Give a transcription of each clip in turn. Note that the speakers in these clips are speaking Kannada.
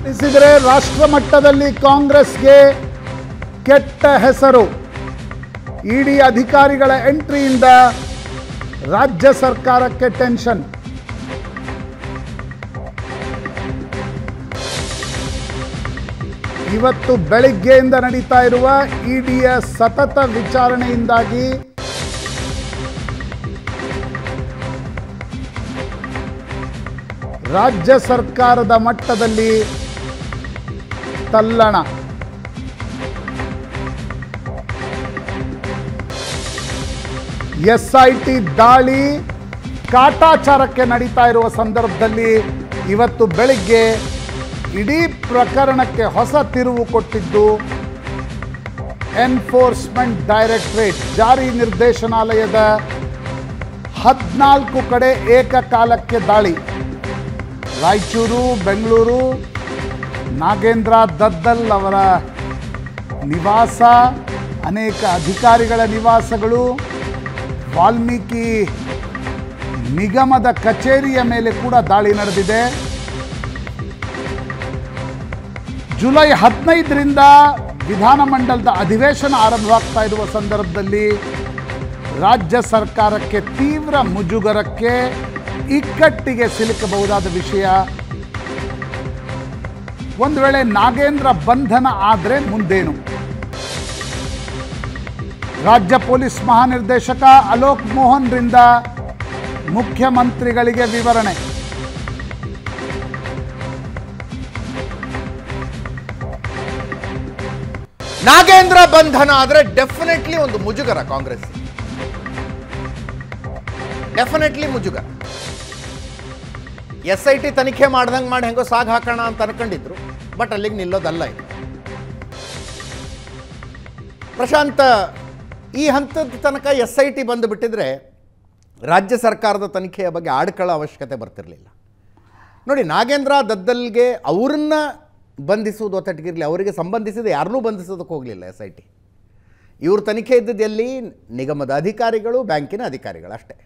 ತಿಳಿಸಿದರೆ ರಾಷ್ಟ್ರ ಮಟ್ಟದಲ್ಲಿ ಕಾಂಗ್ರೆಸ್ಗೆ ಕೆಟ್ಟ ಹೆಸರು ಇಡಿ ಅಧಿಕಾರಿಗಳ ಎಂಟ್ರಿಯಿಂದ ರಾಜ್ಯ ಸರ್ಕಾರಕ್ಕೆ ಟೆನ್ಷನ್ ಇವತ್ತು ಬೆಳಿಗ್ಗೆಯಿಂದ ನಡೀತಾ ಇರುವ ಇಡಿಯ ಸತತ ವಿಚಾರಣೆಯಿಂದಾಗಿ ರಾಜ್ಯ ಸರ್ಕಾರದ ಮಟ್ಟದಲ್ಲಿ ತಲ್ಲಣ ಎಸ್ ಐ ಟಿ ದಾಳಿ ಕಾಟಾಚಾರಕ್ಕೆ ನಡೀತಾ ಇರುವ ಸಂದರ್ಭದಲ್ಲಿ ಇವತ್ತು ಬೆಳಿಗ್ಗೆ ಇಡೀ ಪ್ರಕರಣಕ್ಕೆ ಹೊಸ ತಿರುವು ಕೊಟ್ಟಿದ್ದು ಎನ್ಫೋರ್ಸ್ಮೆಂಟ್ ಡೈರೆಕ್ಟರೇಟ್ ಜಾರಿ ನಿರ್ದೇಶನಾಲಯದ ಹದಿನಾಲ್ಕು ಕಡೆ ಏಕಕಾಲಕ್ಕೆ ದಾಳಿ ರಾಯಚೂರು ಬೆಂಗಳೂರು ನಾಗೇಂದ್ರ ದದ್ದಲ್ ಅವರ ನಿವಾಸ ಅನೇಕ ಅಧಿಕಾರಿಗಳ ನಿವಾಸಗಳು ವಾಲ್ಮೀಕಿ ನಿಗಮದ ಕಚೇರಿಯ ಮೇಲೆ ಕೂಡ ದಾಳಿ ನಡೆದಿದೆ ಜುಲೈ ಹದಿನೈದರಿಂದ ವಿಧಾನಮಂಡಲದ ಅಧಿವೇಶನ ಆರಂಭವಾಗ್ತಾ ಇರುವ ಸಂದರ್ಭದಲ್ಲಿ ರಾಜ್ಯ ಸರ್ಕಾರಕ್ಕೆ ತೀವ್ರ ಮುಜುಗರಕ್ಕೆ ಇಕ್ಕಟ್ಟಿಗೆ ಸಿಲುಕಬಹುದಾದ ವಿಷಯ ಒಂದು ವೇಳೆ ನಾಗೇಂದ್ರ ಬಂಧನ ಆದರೆ ಮುಂದೇನು ರಾಜ್ಯ ಪೊಲೀಸ್ ಮಹಾನಿರ್ದೇಶಕ ಅಲೋಕ್ ಮೋಹನ್ರಿಂದ ಮುಖ್ಯಮಂತ್ರಿಗಳಿಗೆ ವಿವರಣೆ ನಾಗೇಂದ್ರ ಬಂಧನ ಆದ್ರೆ ಡೆಫಿನೆಟ್ಲಿ ಒಂದು ಮುಜುಗರ ಕಾಂಗ್ರೆಸ್ ಡೆಫಿನೆಟ್ಲಿ ಮುಜುಗರ ಎಸ್ ಐ ಟಿ ತನಿಖೆ ಮಾಡ್ದಂಗೆ ಮಾಡಿ ಹೆಂಗೋ ಸಾಗ್ ಹಾಕೋಣ ಅಂತ ಅನ್ಕೊಂಡಿದ್ರು ಬಟ್ ಅಲ್ಲಿಗೆ ನಿಲ್ಲೋದಲ್ಲ ಇದು ಪ್ರಶಾಂತ್ ಈ ಹಂತದ ತನಕ ಎಸ್ ಐ ಟಿ ಬಂದು ಬಿಟ್ಟಿದ್ರೆ ರಾಜ್ಯ ಸರ್ಕಾರದ ತನಿಖೆಯ ಬಗ್ಗೆ ಆಡ್ಕೊಳ್ಳೋ ಅವಶ್ಯಕತೆ ಬರ್ತಿರಲಿಲ್ಲ ನೋಡಿ ನಾಗೇಂದ್ರ ದದ್ದಲ್ಗೆ ಅವ್ರನ್ನ ಬಂಧಿಸುವುದು ಒತ್ತಟ್ಟಿಗಿರಲಿ ಅವರಿಗೆ ಸಂಬಂಧಿಸಿದ ಯಾರನ್ನೂ ಬಂಧಿಸೋದಕ್ಕೆ ಹೋಗಲಿಲ್ಲ ಎಸ್ ಐ ಟಿ ಇವ್ರ ತನಿಖೆ ಇದ್ದದ್ದು ಎಲ್ಲಿ ನಿಗಮದ ಅಧಿಕಾರಿಗಳು ಬ್ಯಾಂಕಿನ ಅಧಿಕಾರಿಗಳು ಅಷ್ಟೇ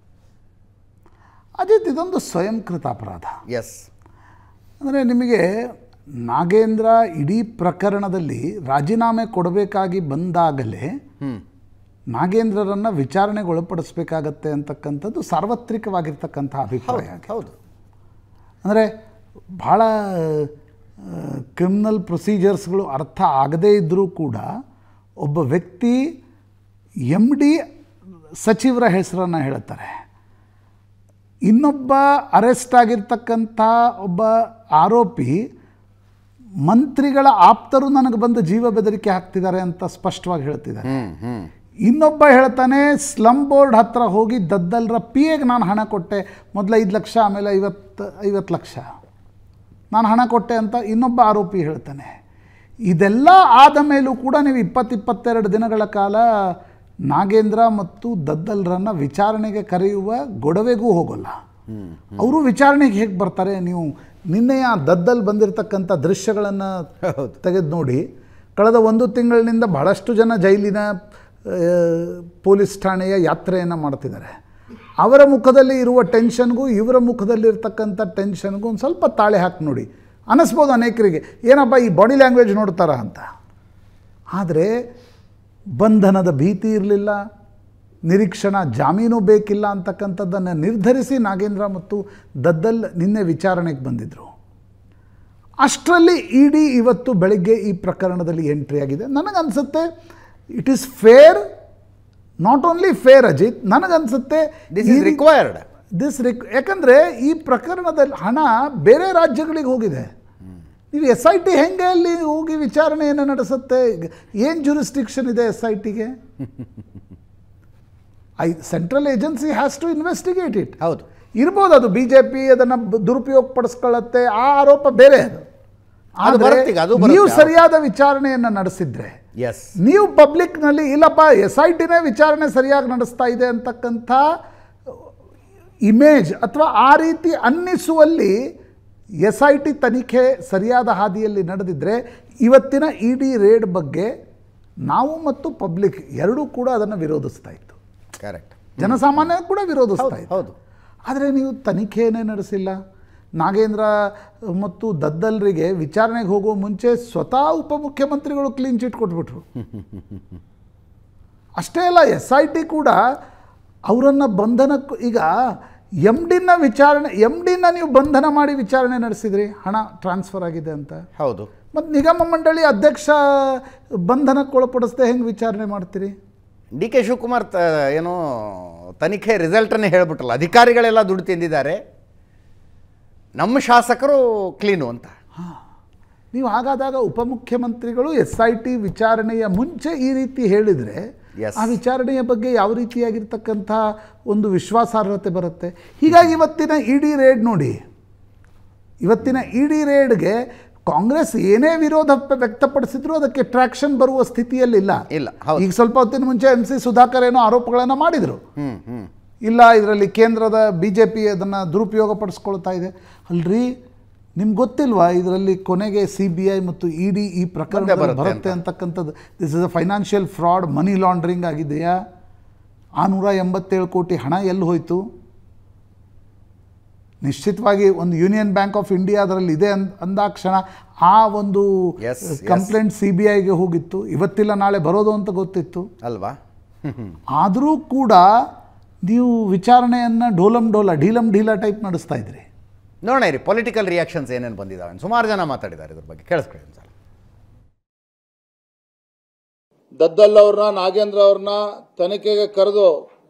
ಅಜಿತ್ ಇದೊಂದು ಸ್ವಯಂಕೃತ ಅಪರಾಧ ಎಸ್ ಅಂದರೆ ನಿಮಗೆ ನಾಗೇಂದ್ರ ಇಡೀ ಪ್ರಕರಣದಲ್ಲಿ ರಾಜೀನಾಮೆ ಕೊಡಬೇಕಾಗಿ ಬಂದಾಗಲೇ ನಾಗೇಂದ್ರರನ್ನು ವಿಚಾರಣೆಗೆ ಒಳಪಡಿಸಬೇಕಾಗತ್ತೆ ಅಂತಕ್ಕಂಥದ್ದು ಸಾರ್ವತ್ರಿಕವಾಗಿರ್ತಕ್ಕಂಥ ಅಭಿಪ್ರಾಯ ಆಗಿದೆ. ಹೌದು ಅಂದರೆ ಭಾಳ ಕ್ರಿಮಿನಲ್ ಪ್ರೊಸೀಜರ್ಸ್ಗಳು ಅರ್ಥ ಆಗದೇ ಇದ್ದರೂ ಕೂಡ ಒಬ್ಬ ವ್ಯಕ್ತಿ ಎಮ್ ಡಿ ಸಚಿವರ ಹೆಸರನ್ನು ಹೇಳ್ತಾರೆ ಇನ್ನೊಬ್ಬ ಅರೆಸ್ಟ್ ಆಗಿರ್ತಕ್ಕಂಥ ಒಬ್ಬ ಆರೋಪಿ ಮಂತ್ರಿಗಳ ಆಪ್ತರು ನನಗೆ ಬಂದು ಜೀವ ಬೆದರಿಕೆ ಹಾಕ್ತಿದ್ದಾರೆ ಅಂತ ಸ್ಪಷ್ಟವಾಗಿ ಹೇಳ್ತಿದ್ದಾರೆ ಇನ್ನೊಬ್ಬ ಹೇಳ್ತಾನೆ ಸ್ಲಮ್ ಬೋರ್ಡ್ ಹತ್ರ ಹೋಗಿ ದದ್ದಲ್ರ ಪಿ ಎಗೆ ನಾನು ಹಣ ಕೊಟ್ಟೆ ಮೊದಲು ಐದು ಲಕ್ಷ ಆಮೇಲೆ ಐವತ್ತು ಐವತ್ತು ಲಕ್ಷ ನಾನು ಹಣ ಕೊಟ್ಟೆ ಅಂತ ಇನ್ನೊಬ್ಬ ಆರೋಪಿ ಹೇಳ್ತಾನೆ ಇದೆಲ್ಲ ಆದ ಮೇಲೂ ಕೂಡ ನೀವು ಇಪ್ಪತ್ತಿಪ್ಪತ್ತೆರಡು ದಿನಗಳ ಕಾಲ ನಾಗೇಂದ್ರ ಮತ್ತು ದದ್ದಲ್ರನ್ನ ವಿಚಾರಣೆಗೆ ಕರೆಯುವ ಗೊಡವೆಗೂ ಹೋಗೋಲ್ಲ ಅವರು ವಿಚಾರಣೆಗೆ ಹೇಗೆ ಬರ್ತಾರೆ ನೀವು ನಿನ್ನೆಯ ದದ್ದಲ್ ಬಂದಿರತಕ್ಕಂಥ ದೃಶ್ಯಗಳನ್ನು ತೆಗೆದು ನೋಡಿ ಕಳೆದ ಒಂದು ತಿಂಗಳಿನಿಂದ ಬಹಳಷ್ಟು ಜನ ಜೈಲಿನ ಆ, ಪೊಲೀಸ್ ಠಾಣೆಯ ಯಾತ್ರೆಯನ್ನು ಮಾಡ್ತಿದ್ದಾರೆ ಅವರ ಮುಖದಲ್ಲಿ ಇರುವ ಟೆನ್ಷನ್ಗೂ ಇವರ ಮುಖದಲ್ಲಿರ್ತಕ್ಕಂಥ ಟೆನ್ಷನ್ಗೂ ಒಂದು ಸ್ವಲ್ಪ ತಾಳೆ ಹಾಕಿ ನೋಡಿ ಅನ್ನಿಸ್ಬೋದು ಅನೇಕರಿಗೆ ಏನಪ್ಪ ಈ ಬಾಡಿ ಲ್ಯಾಂಗ್ವೇಜ್ ನೋಡ್ತಾರ ಅಂತ ಆದರೆ ಬಂಧನದ ಭೀತಿ ಇರಲಿಲ್ಲ ನಿರೀಕ್ಷಣಾ ಜಾಮೀನು ಬೇಕಿಲ್ಲ ಅಂತಕ್ಕಂಥದ್ದನ್ನು ನಿರ್ಧರಿಸಿ ನಾಗೇಂದ್ರ ಮತ್ತು ದದ್ದಲ್ ನಿನ್ನೆ ವಿಚಾರಣೆಗೆ ಬಂದಿದ್ದರು ಅಷ್ಟರಲ್ಲಿ ಇಡಿ ಇವತ್ತು ಬೆಳಗ್ಗೆ ಈ ಪ್ರಕರಣದಲ್ಲಿ ಎಂಟ್ರಿ ಆಗಿದೆ ನನಗನ್ಸುತ್ತೆ it is fair not only fair Ajit ನನಗನ್ಸುತ್ತೆ ದಿಸ್ ಇಸ್ ರಿಕ್ವೈರ್ಡ್ ದಿಸ್ ರಿಕ್ ಯಾಕಂದರೆ ಈ ಪ್ರಕರಣದಲ್ಲಿ ಹಣ ಬೇರೆ ರಾಜ್ಯಗಳಿಗೆ ಹೋಗಿದೆ ನೀವು ಎಸ್ ಐ ಟಿ ಹೆಂಗೆ ಅಲ್ಲಿ ಹೋಗಿ ವಿಚಾರಣೆಯನ್ನು ನಡೆಸುತ್ತೆ ಏನು ಜುರಿಸ್ಟಿಕ್ಷನ್ ಇದೆ ಎಸ್ ಐ ಟಿಗೆ I central agency has to investigate it ಹೌದು ಇರ್ಬೋದು ಅದು ಬಿ ಜೆ ಪಿ ಅದನ್ನು ದುರುಪಯೋಗ ಪಡಿಸ್ಕೊಳ್ಳುತ್ತೆ ಆ ಆರೋಪ ಬೇರೆ ಅದು ಅದು ಆದ್ರೆ ಬರುತ್ತೆ ಈಗ, ಅದು ಬರುತ್ತೆ. ನೀವು ಸರಿಯಾದ ವಿಚಾರಣೆಯನ್ನು ನಡೆಸಿದ್ರೆ ಎಸ್ ನೀವು ಪಬ್ಲಿಕ್ನಲ್ಲಿ ಇಲ್ಲಪ್ಪ ಎಸ್ ಐ ಟಿನೇ ವಿಚಾರಣೆ ಸರಿಯಾಗಿ ನಡೆಸ್ತಾ ಇದೆ ಅಂತಕ್ಕಂಥ ಇಮೇಜ್ ಅಥವಾ ಆ ರೀತಿ ಅನ್ನಿಸುವಲ್ಲಿ ಎಸ್ ಐ ಟಿ ತನಿಖೆ ಸರಿಯಾದ ಹಾದಿಯಲ್ಲಿ ನಡೆದಿದ್ದರೆ ಇವತ್ತಿನ ಇ ಡಿ ರೇಡ್ ಬಗ್ಗೆ ನಾವು ಮತ್ತು ಪಬ್ಲಿಕ್ ಎರಡೂ ಕೂಡ ಅದನ್ನು ವಿರೋಧಿಸ್ತಾ ಇತ್ತು ಕರೆಕ್ಟ್ ಜನಸಾಮಾನ್ಯ ಕೂಡ ವಿರೋಧಿಸ್ತಾ ಹೌದು, ಇತ್ತು ಹೌದು. ಆದರೆ ನೀವು ತನಿಖೆಯೇ ನಡೆಸಿಲ್ಲ ನಾಗೇಂದ್ರ ಮತ್ತು ದದ್ದಲ್ರಿಗೆ ವಿಚಾರಣೆಗೆ ಹೋಗುವ ಮುಂಚೆ ಸ್ವತಃ ಉಪಮುಖ್ಯಮಂತ್ರಿಗಳು ಕ್ಲೀನ್ ಚಿಟ್ ಕೊಟ್ಬಿಟ್ರು ಅಷ್ಟೇ ಅಲ್ಲ ಎಸ್ ಐ ಟಿ ಕೂಡ ಅವರನ್ನು ಬಂಧನಕ್ಕೂ ಈಗ ಎಮ್ ಡಿನ ವಿಚಾರಣೆ ಎಮ್ ಡಿನ ನೀವು ಬಂಧನ ಮಾಡಿ ವಿಚಾರಣೆ ನಡೆಸಿದ್ರಿ ಹಣ ಟ್ರಾನ್ಸ್ಫರ್ ಆಗಿದೆ ಅಂತ ಹೌದು ಮತ್ತು ನಿಗಮ ಮಂಡಳಿ ಅಧ್ಯಕ್ಷ ಬಂಧನಕ್ಕೆ ಒಳಪಡಿಸದೆ ಹೆಂಗೆ ವಿಚಾರಣೆ ಮಾಡ್ತೀರಿ ಡಿ ಕೆ ಶಿವಕುಮಾರ್ ತ ಏನೋ ತನಿಖೆ ರಿಸಲ್ಟನ್ನೇ ಹೇಳ್ಬಿಟ್ರಲ್ಲ ಅಧಿಕಾರಿಗಳೆಲ್ಲ ದುಡ್ಡು ತಿಂದಿದ್ದಾರೆ ನಮ್ಮ ಶಾಸಕರು ಕ್ಲೀನು ಅಂತ ನೀವು ಹಾಗಾದಾಗ ಉಪಮುಖ್ಯಮಂತ್ರಿಗಳು ಎಸ್ ಐ ಟಿ ವಿಚಾರಣೆಯ ಮುಂಚೆ ಈ ರೀತಿ ಹೇಳಿದರೆ Yes. ಆ ವಿಚಾರಣೆಯ ಬಗ್ಗೆ ಯಾವ ರೀತಿಯಾಗಿರ್ತಕ್ಕಂಥ ಒಂದು ವಿಶ್ವಾಸಾರ್ಹತೆ ಬರುತ್ತೆ ಹೀಗಾಗಿ ಇವತ್ತಿನ ಇ ಡಿ ರೇಡ್ ನೋಡಿ ಇವತ್ತಿನ ಇ ಡಿ ರೇಡ್ಗೆ ಕಾಂಗ್ರೆಸ್ ಏನೇ ವಿರೋಧ ಪ- ವ್ಯಕ್ತಪಡಿಸಿದ್ರು ಅದಕ್ಕೆ ಟ್ರ್ಯಾಕ್ಷನ್ ಬರುವ ಸ್ಥಿತಿಯಲ್ಲಿಲ್ಲ ಇಲ್ಲ, ಹೌದು. ಈಗ ಸ್ವಲ್ಪ ಹೊತ್ತಿನ ಮುಂಚೆ ಎಂ ಸಿ ಸುಧಾಕರ್ ಏನೋ ಆರೋಪಗಳನ್ನು ಮಾಡಿದರು ಹ್ಞೂ ಹ್ಞೂ ಇಲ್ಲ ಇದರಲ್ಲಿ ಕೇಂದ್ರದ ಬಿ ಜೆ ಪಿ ಅದನ್ನು ದುರುಪಯೋಗ ಪಡಿಸ್ಕೊಳ್ತಾ ಇದೆ ಅಲ್ರಿ ನಿಮ್ಗೆ ಗೊತ್ತಿಲ್ವಾ ಇದರಲ್ಲಿ ಕೊನೆಗೆ ಸಿ ಬಿ ಐ ಮತ್ತು ಇ ಡಿ ಈ ಪ್ರಕರಣ ಬರುತ್ತೆ ಬರುತ್ತೆ ಅಂತಕ್ಕಂಥದ್ದು this is a financial fraud money laundering ಆಗಿದೆಯಾ ಆ ನೂರ ಎಂಬತ್ತೇಳು ಕೋಟಿ ಹಣ ಎಲ್ಲಿ ಹೋಯಿತು ನಿಶ್ಚಿತವಾಗಿ ಒಂದು ಯೂನಿಯನ್ ಬ್ಯಾಂಕ್ ಆಫ್ ಇಂಡಿಯಾ ಅದರಲ್ಲಿ ಇದೆ ಅಂದ ಅಂದಾಕ್ಷಣ ಆ ಒಂದು Yes, yes. Complaint C B ಐಗೆ ಹೋಗಿತ್ತು ಇವತ್ತಿಲ್ಲ ನಾಳೆ ಬರೋದು ಅಂತ ಗೊತ್ತಿತ್ತು ಅಲ್ವಾ ಹ್ಞೂ ಹ್ಞೂ ಆದರೂ ಕೂಡ ನೀವು ವಿಚಾರಣೆಯನ್ನು ಢೋಲಂ ಢೋಲ ಢೀಲಂ ಢೀಲ ಟೈಪ್ ನಡೆಸ್ತಾ ಇದ್ರಿ ನೋಡೋಣ ಇರಿ ಪೊಲಿಟಿಕಲ್ ರಿಯಾಕ್ಷನ್ಸ್ ಏನೇನು ಬಂದಿದ್ದಾವೆ ಅಂತ. ಸುಮಾರು ಜನ ಮಾತಾಡಿದ್ದಾರೆ ಇದ್ರ ಬಗ್ಗೆ ಕೇಳಿಸ್ಕೊಳ್ಳಿ ಒಂದ್ಸಲ ದದ್ದಲ್ ಅವ್ರನ್ನ ನಾಗೇಂದ್ರ ಅವ್ರನ್ನ ತನಿಖೆಗೆ ಕರೆದು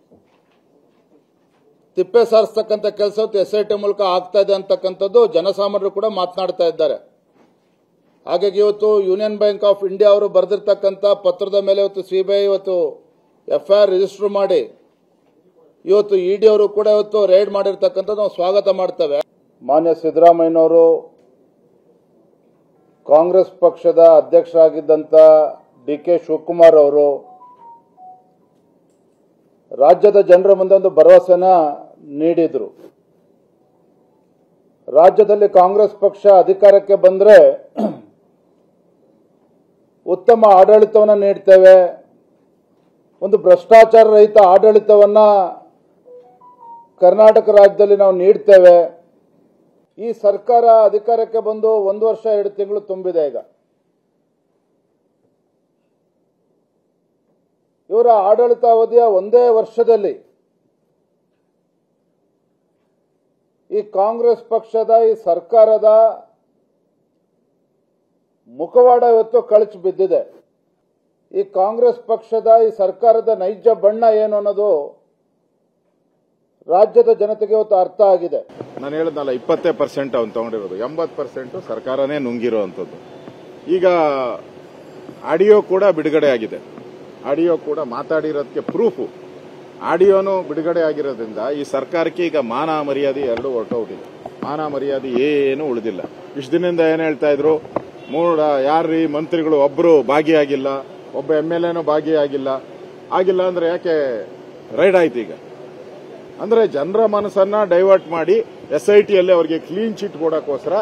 ತಿಪ್ಪೆ ಸಾರಿಸ್ತಕ್ಕಂಥ ಕೆಲಸ ಎಸ್ ಐ ಟಿ ಮೂಲಕ ಆಗ್ತಾ ಇದೆ ಅಂತಕ್ಕಂಥದ್ದು ಜನಸಾಮಾನ್ಯರು ಕೂಡ ಮಾತನಾಡ್ತಾ ಇದ್ದಾರೆ ಹಾಗಾಗಿ ಇವತ್ತು ಯೂನಿಯನ್ ಬ್ಯಾಂಕ್ ಆಫ್ ಇಂಡಿಯಾ ಅವರು ಬರೆದಿರ್ತಕ್ಕಂಥ ಪತ್ರದ ಮೇಲೆ ಇವತ್ತು ಸಿ ಬಿ ಐ ಇವತ್ತು ಎಫ್ ಐ ಆರ್ ರಿಜಿಸ್ಟರ್ ಮಾಡಿ ಇವತ್ತು ಇ ಡಿ ಅವರು ಕೂಡ ಇವತ್ತು ರೈಡ್ ಮಾಡಿರ್ತಕ್ಕಂಥದ್ದು ನಾವು ಸ್ವಾಗತ ಮಾಡ್ತೇವೆ ಮಾನ್ಯ ಸಿದ್ದರಾಮಯ್ಯನವರು ಕಾಂಗ್ರೆಸ್ ಪಕ್ಷದ ಅಧ್ಯಕ್ಷರಾಗಿದ್ದಂಥ ಡಿ ಕೆ ಶಿವಕುಮಾರ್ ಅವರು ರಾಜ್ಯದ ಜನರ ಮುಂದೆ ಒಂದು ಭರವಸೆನ ನೀಡಿದ್ರು ರಾಜ್ಯದಲ್ಲಿ ಕಾಂಗ್ರೆಸ್ ಪಕ್ಷ ಅಧಿಕಾರಕ್ಕೆ ಬಂದ್ರೆ ಉತ್ತಮ ಆಡಳಿತವನ್ನ ನೀಡ್ತೇವೆ ಒಂದು ಭ್ರಷ್ಟಾಚಾರ ರಹಿತ ಆಡಳಿತವನ್ನ ಕರ್ನಾಟಕ ರಾಜ್ಯದಲ್ಲಿ ನಾವು ನೀಡ್ತೇವೆ ಈ ಸರ್ಕಾರ ಅಧಿಕಾರಕ್ಕೆ ಬಂದು ಒಂದು ವರ್ಷ ಎರಡು ತಿಂಗಳು ತುಂಬಿದೆ ಈಗ ಇವರ ಆಡಳಿತಾವಧಿಯ ಒಂದೇ ವರ್ಷದಲ್ಲಿ ಈ ಕಾಂಗ್ರೆಸ್ ಪಕ್ಷದ ಈ ಸರ್ಕಾರದ ಮುಖವಾಡ ಇವತ್ತು ಕಳಚಿ ಬಿದ್ದಿದೆ ಈ ಕಾಂಗ್ರೆಸ್ ಪಕ್ಷದ ಈ ಸರ್ಕಾರದ ನೈಜ ಬಣ್ಣ ಏನು ಅನ್ನೋದು ರಾಜ್ಯದ ಜನತೆಗೆ ಇವತ್ತು ಅರ್ಥ ಆಗಿದೆ ನಾನು ಹೇಳಿದ್ನಲ್ಲ ಇಪ್ಪತ್ತೇ ಪರ್ಸೆಂಟ್ ಅವ್ನು ತಗೊಂಡಿರೋದು ಎಂಬತ್ತು ಪರ್ಸೆಂಟ್ ಸರ್ಕಾರನೇ ನುಂಗಿರುವಂಥದ್ದು ಈಗ ಆಡಿಯೋ ಕೂಡ ಬಿಡುಗಡೆ ಆಗಿದೆ ಆಡಿಯೋ ಕೂಡ ಮಾತಾಡಿರೋದಕ್ಕೆ ಪ್ರೂಫು ಆಡಿಯೋನು ಬಿಡುಗಡೆ ಆಗಿರೋದ್ರಿಂದ ಈ ಸರ್ಕಾರಕ್ಕೆ ಈಗ ಮಾನ ಮರ್ಯಾದೆ ಎರಡು ಹೊರಟೋಗಿದೆ ಮಾನ ಮರ್ಯಾದೆ ಏನು ಉಳಿದಿಲ್ಲ ಇಷ್ಟು ದಿನದಿಂದ ಏನ್ ಹೇಳ್ತಾ ಇದ್ರು ಮೂಡ ಯಾರ್ರೀ ಮಂತ್ರಿಗಳು ಒಬ್ರು ಭಾಗಿಯಾಗಿಲ್ಲ ಒಬ್ಬ ಎಂ ಎಲ್ ಎನೂ ಭಾಗಿಯಾಗಿಲ್ಲ ಆಗಿಲ್ಲ ಅಂದ್ರೆ ಯಾಕೆ ರೈಡ್ ಆಯ್ತು ಈಗ ಅಂದ್ರೆ ಜನರ ಮನಸ್ಸನ್ನ ಡೈವರ್ಟ್ ಮಾಡಿ ಎಸ್ ಐ ಟಿಯಲ್ಲಿ ಅವರಿಗೆ ಕ್ಲೀನ್ ಚಿಟ್ ಕೊಡೋಕ್ಕೋಸ್ಕರ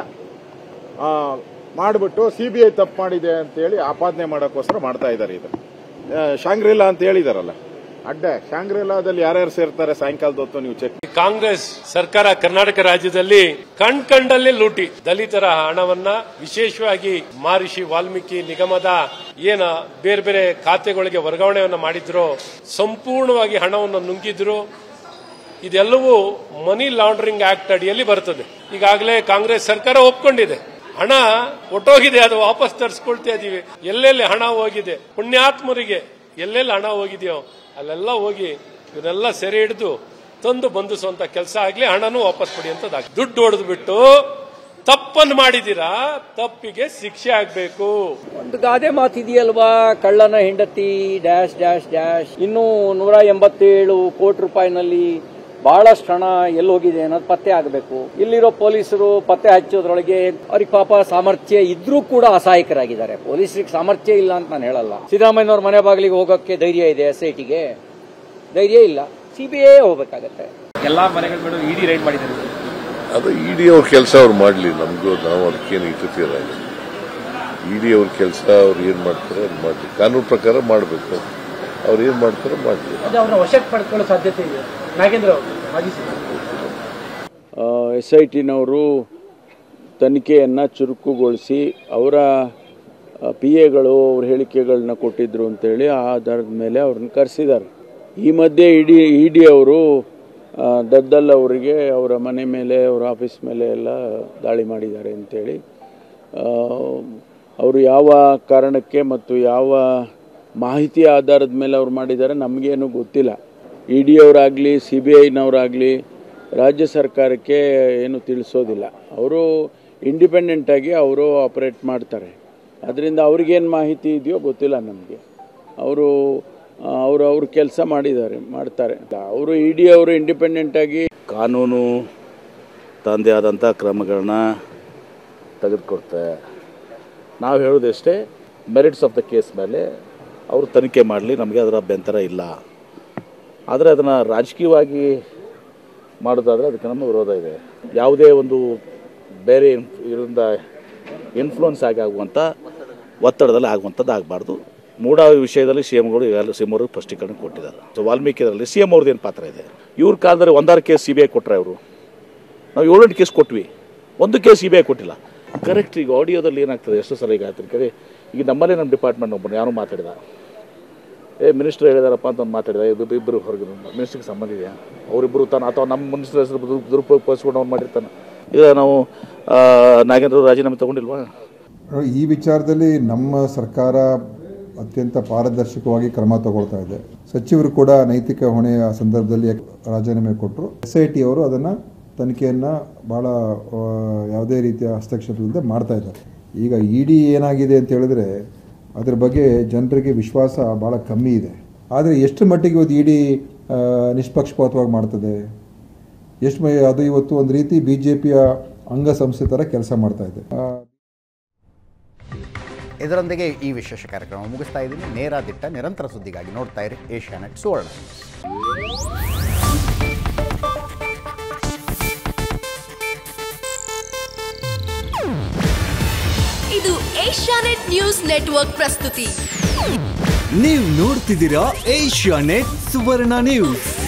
ಮಾಡಿಬಿಟ್ಟು ಸಿ ಬಿ ಐ ತಪ್ಪು ಮಾಡಿದೆ ಅಂತೇಳಿ ಆಪಾದನೆ ಮಾಡೋಕ್ಕೋಸ್ಕರ ಮಾಡ್ತಾ ಇದ್ದಾರೆ ಇದು ಆ, ಶಾಂಗ್ರಿಲಾ ಅಂತ ಹೇಳಿದಾರಲ್ಲ ಅಡ್ಡೆ ಶಾಂಗ್ರಿಲಾದಲ್ಲಿ ಯಾರ್ಯಾರು ಸೇರ್ತಾರೆ ಸಾಯಂಕಾಲದ ಹೊತ್ತು ನೀವು ಚೆಕ್ ಕಾಂಗ್ರೆಸ್ ಸರ್ಕಾರ ಕರ್ನಾಟಕ ರಾಜ್ಯದಲ್ಲಿ ಕಣ್ ಕಂಡಲ್ಲಿ ಲೂಟಿ ದಲಿತರ ಹಣವನ್ನ ವಿಶೇಷವಾಗಿ ಮಹರ್ಷಿ ವಾಲ್ಮೀಕಿ ನಿಗಮದ ಏನ ಬೇರೆ ಬೇರೆ ಖಾತೆಗಳಿಗೆ ವರ್ಗಾವಣೆಯನ್ನ ಮಾಡಿದ್ರು ಸಂಪೂರ್ಣವಾಗಿ ಹಣವನ್ನು ನುಂಗಿದ್ರು ಇದೆಲ್ಲವೂ ಮನಿ ಲಾಂಡ್ರಿಂಗ್ ಆಕ್ಟ್ ಅಡಿಯಲ್ಲಿ ಬರ್ತದೆ ಈಗಾಗಲೇ ಕಾಂಗ್ರೆಸ್ ಸರ್ಕಾರ ಒಪ್ಕೊಂಡಿದೆ ಹಣ ಒಟ್ಟೋಗಿದೆ ಅದು ವಾಪಸ್ ತರಿಸ್ಕೊಳ್ತಾ ಇದೀವಿ ಎಲ್ಲೆಲ್ಲಿ ಹಣ ಹೋಗಿದೆ ಪುಣ್ಯಾತ್ಮರಿಗೆ ಎಲ್ಲೆಲ್ಲಿ ಹಣ ಹೋಗಿದೆಯೋ ಅಲ್ಲೆಲ್ಲ ಹೋಗಿ ಇವನ್ನೆಲ್ಲ ಸೆರೆ ಹಿಡಿದು ತಂದು ಬಂಧಿಸುವಂತ ಕೆಲಸ ಆಗ್ಲಿ ಹಣನೂ ವಾಪಸ್ ಪಡೆಯುವಂತದ್ದಾಗಿ ದುಡ್ಡು ಹೊಡೆದು ಬಿಟ್ಟು ತಪ್ಪನ್ನು ಮಾಡಿದೀರಾ ತಪ್ಪಿಗೆ ಶಿಕ್ಷೆ ಆಗ್ಬೇಕು ಒಂದು ಗಾದೆ ಮಾತಿದೆಯಲ್ವಾ ಕಳ್ಳನ ಹೆಂಡತಿ ಡ್ಯಾಶ್ ಡ್ಯಾಶ್ ಡ್ಯಾಶ್ ಇನ್ನು ನೂರ ಎಂಬತ್ತೇಳು ಕೋಟಿ ರೂಪಾಯಿನಲ್ಲಿ ಬಹಳಷ್ಟು ಹಣ ಎಲ್ಲಿ ಹೋಗಿದೆ ಅನ್ನೋದು ಪತ್ತೆ ಆಗಬೇಕು ಇಲ್ಲಿರೋ ಪೊಲೀಸರು ಪತ್ತೆ ಹಚ್ಚೋದ್ರೊಳಗೆ ಅವ್ರಿಗೆ ಪಾಪ ಸಾಮರ್ಥ್ಯ ಇದ್ರೂ ಕೂಡ ಅಸಹಾಯಕರಾಗಿದ್ದಾರೆ ಪೊಲೀಸರಿಗೆ ಸಾಮರ್ಥ್ಯ ಇಲ್ಲ ಅಂತ ನಾನು ಹೇಳಲ್ಲ ಸಿದ್ದರಾಮಯ್ಯನವ್ರ ಮನೆ ಬಾಗಿಲಿಗೆ ಹೋಗೋಕ್ಕೆ ಧೈರ್ಯ ಇದೆ ಎಸ್ ಐ ಟಿಗೆ ಧೈರ್ಯ ಇಲ್ಲ ಸಿ ಬಿ ಐ ಹೋಗ್ಬೇಕಾಗತ್ತೆ ಎಲ್ಲಾ ಮನೆಗಳ ಮೇಲೂ ಇಡಿ ರೈಡ್ ಮಾಡಿದ್ದಾರೆ ಅದು ಇಡಿ ಅವ್ರ ಕೆಲಸ ಅವ್ರು ಮಾಡಲಿ ನಮಗೂ ನಾವು ಅದಕ್ಕೇನು ಇಂಟರ್ಫಿಯರ್ ಆಗಿಲ್ಲ ಇಡಿ ಅವ್ರ ಕೆಲಸ ಅವ್ರು ಏನು ಮಾಡ್ತಾರೆ ಅದು ಮಾಡಲಿ ಕಾನೂನು ಪ್ರಕಾರ ಮಾಡಬೇಕು ಅವ್ರು ಏನು ಮಾಡ್ತಾರೋ ಮಾಡಲಿ ಅದು ಅವ್ರನ್ನ ವಶಕ್ಕೆ ಪಡ್ಕೊಳ್ಳೋ ಸಾಧ್ಯತೆ ಇದೆ ನಾಗೇಂದ್ರ ಅವರು ಮಾಜಿ ಸಚಿವರು. ಎಸ್ ಐ ಟಿನವರು ತನಿಖೆಯನ್ನು ಚುರುಕುಗೊಳಿಸಿ ಅವರ ಪಿ ಎಗಳು ಅವ್ರ ಹೇಳಿಕೆಗಳನ್ನ ಕೊಟ್ಟಿದ್ರು ಅಂತೇಳಿ ಆ ಆಧಾರದ ಮೇಲೆ ಅವ್ರನ್ನ ಕರೆಸಿದ್ದಾರೆ ಈ ಮಧ್ಯೆ ಇಡಿ ಇ ಡಿ ಅವರು ಆ, ದದ್ದಲ್ ಅವರಿಗೆ ಅವರ ಮನೆ ಮೇಲೆ ಅವರ ಆಫೀಸ್ ಮೇಲೆ ಎಲ್ಲ ದಾಳಿ ಮಾಡಿದ್ದಾರೆ ಅಂತೇಳಿ ಆ, ಅವರು ಯಾವ ಕಾರಣಕ್ಕೆ ಮತ್ತು ಯಾವ ಮಾಹಿತಿ ಆಧಾರದ ಮೇಲೆ ಅವ್ರು ಮಾಡಿದ್ದಾರೆ ನಮಗೇನು ಗೊತ್ತಿಲ್ಲ ಇ ಡಿ ಅವರಾಗಲಿ ಸಿ ಬಿ ಐನವರಾಗಲಿ ರಾಜ್ಯ ಸರ್ಕಾರಕ್ಕೆ ಏನು ತಿಳಿಸೋದಿಲ್ಲ ಅವರು ಇಂಡಿಪೆಂಡೆಂಟಾಗಿ ಅವರು ಆಪರೇಟ್ ಮಾಡ್ತಾರೆ ಅದರಿಂದ ಅವ್ರಿಗೇನು ಮಾಹಿತಿ ಇದೆಯೋ ಗೊತ್ತಿಲ್ಲ ನಮಗೆ ಅವರು ಅವರು ಅವ್ರ ಕೆಲಸ ಮಾಡಿದ್ದಾರೆ ಮಾಡ್ತಾರೆ ಅವರು ಇ ಡಿ ಅವರು ಇಂಡಿಪೆಂಡೆಂಟಾಗಿ ಕಾನೂನು ತಂದೆ ಆದಂಥ ಕ್ರಮಗಳನ್ನ ತೆಗೆದುಕೊಡ್ತೆ ನಾವು ಹೇಳೋದಷ್ಟೇ ಮೆರಿಟ್ಸ್ ಆಫ್ ದ ಕೇಸ್ ಮೇಲೆ ಅವರು ತನಿಖೆ ಮಾಡಲಿ ನಮಗೆ ಅದರ ಅಭ್ಯಂತರ ಇಲ್ಲ ಆದರೆ ಅದನ್ನು ರಾಜಕೀಯವಾಗಿ ಮಾಡೋದಾದರೆ ಅದಕ್ಕೆ ನಮ್ಮ ವಿರೋಧ ಇದೆ ಯಾವುದೇ ಒಂದು ಬೇರೆ ಇನ್- ಇದರಿಂದ ಇನ್ಫ್ಲೂಯೆನ್ಸ್ ಆಗಿ ಆಗುವಂಥ ಒತ್ತಡದಲ್ಲಿ ಆಗುವಂಥದ್ದು ಆಗಬಾರ್ದು ಮೂಡ ವಿಷಯದಲ್ಲಿ ಸಿ ಎಮ್ಗಳು ಈಗಾಗಲೇ ಸಿ ಎಮ್ ಅವ್ರಿಗೆ ಸ್ಪಷ್ಟೀಕರಣ ಕೊಟ್ಟಿದ್ದಾರೆ ಸೊ ವಾಲ್ಮೀಕಿ ಇದರಲ್ಲಿ ಸಿ ಎಮ್ ಅವ್ರದ್ದು ಏನು ಪಾತ್ರ ಇದೆ ಇವ್ರ ಕಾಲದಲ್ಲಿ ಒಂದಾರು ಕೇಸ್ ಸಿ ಬಿ ಐ ಕೊಟ್ಟರೆ ಅವರು ನಾವು ಏಳೆಂಟು ಕೇಸ್ ಕೊಟ್ವಿ ಒಂದು ಕೇಸ್ ಸಿ ಬಿ ಐ ಕೊಟ್ಟಿಲ್ಲ ಕರೆಕ್ಟ್ ಈಗ ಆಡಿಯೋದಲ್ಲಿ ಏನಾಗ್ತದೆ ಎಷ್ಟು ಸಲ ಈಗ ಆಗ್ತದೆ ಕಡೆ ಈಗ ನಮ್ಮಲ್ಲೇ ನಮ್ಮ ಡಿಪಾರ್ಟ್ಮೆಂಟ್ ಒಬ್ಬನು ಯಾರು ಮಾತಾಡಿದ ಏ ಮಿನಿಸ್ಟರ್ ಹೇಳಿದಾರಪ್ಪ ಅಂತ ಒಂದು ಮಾತಾಡಿದ ಇಬ್ಬ- ಇಬ್ಬರು ಹೊರಗೆ ಮಿನಿಸ್ಟ್ರಿಗೆ ಸಂಬಂಧ ಇದೆಯಾ ಅವರಿಬ್ಬರು ತಾನು ಅಥವಾ ನಮ್ಮ ಮಿನಿಸ್ಟರ್ ಹೆಸರು ದುರ್- ದುರುಪಯೋಗಿಸ್ಕೊಂಡು ಅವ್ನು ಮಾಡಿರ್ತಾನೆ ಈಗ ನಾವು ಆ, ನಾಗೇಂದ್ರ ರಾಜೀನಾಮೆ ತಗೊಂಡಿಲ್ವಾ ಈ ವಿಚಾರದಲ್ಲಿ ನಮ್ಮ ಸರ್ಕಾರ ಅತ್ಯಂತ ಪಾರದರ್ಶಕವಾಗಿ ಕ್ರಮ ತಗೊಳ್ತಾ ಇದೆ ಸಚಿವರು ಕೂಡ ನೈತಿಕ ಹೊಣೆಯ ಸಂದರ್ಭದಲ್ಲಿ ರಾಜೀನಾಮೆ ಕೊಟ್ಟರು ಎಸ್ ಐ ಟಿ ಅವರು ಅದನ್ನು ತನಿಖೆಯನ್ನು ಭಾಳ ಆ, ಯಾವುದೇ ರೀತಿಯ ಹಸ್ತಕ್ಷೇಪದಿಂದ ಮಾಡ್ತಾ ಇದ್ದಾರೆ ಈಗ ಇ ಡಿ ಏನಾಗಿದೆ ಅಂತ ಹೇಳಿದ್ರೆ ಅದ್ರ ಬಗ್ಗೆ ಜನರಿಗೆ ವಿಶ್ವಾಸ ಭಾಳ ಕಮ್ಮಿ ಇದೆ ಆದರೆ ಎಷ್ಟು ಮಟ್ಟಿಗೆ ಇವತ್ತು ಇ ಡಿ ನಿಷ್ಪಕ್ಷಪಾತವಾಗಿ ಮಾಡ್ತದೆ ಎಷ್ಟು ಮ- ಅದು ಇವತ್ತು ಒಂದು ರೀತಿ ಬಿ ಜೆ ಪಿಯ ಅಂಗಸಂಸ್ಥೆ ಥರ ಕೆಲಸ ಮಾಡ್ತಾ ಇದೆ ಆ, ಇದರೊಂದಿಗೆ ಈ ವಿಶೇಷ ಕಾರ್ಯಕ್ರಮ ಮುಗಿಸ್ತಾ ಇದ್ದೀನಿ ನೇರ ದಿಟ್ಟ ನಿರಂತರ ಸುದ್ದಿಗಾಗಿ ನೋಡ್ತಾ ಇರಿ ಏಷ್ಯಾನೆಟ್ ಸುವರ್ಣ ಇದು ಏಷ್ಯಾನೆಟ್ ನ್ಯೂಸ್ ನೆಟ್ವರ್ಕ್ ಪ್ರಸ್ತುತಿ ನೀವು ನೋಡ್ತಿದ್ದೀರಾ ಏಷ್ಯಾ ನೆಟ್ ಸುವರ್ಣ ನ್ಯೂಸ್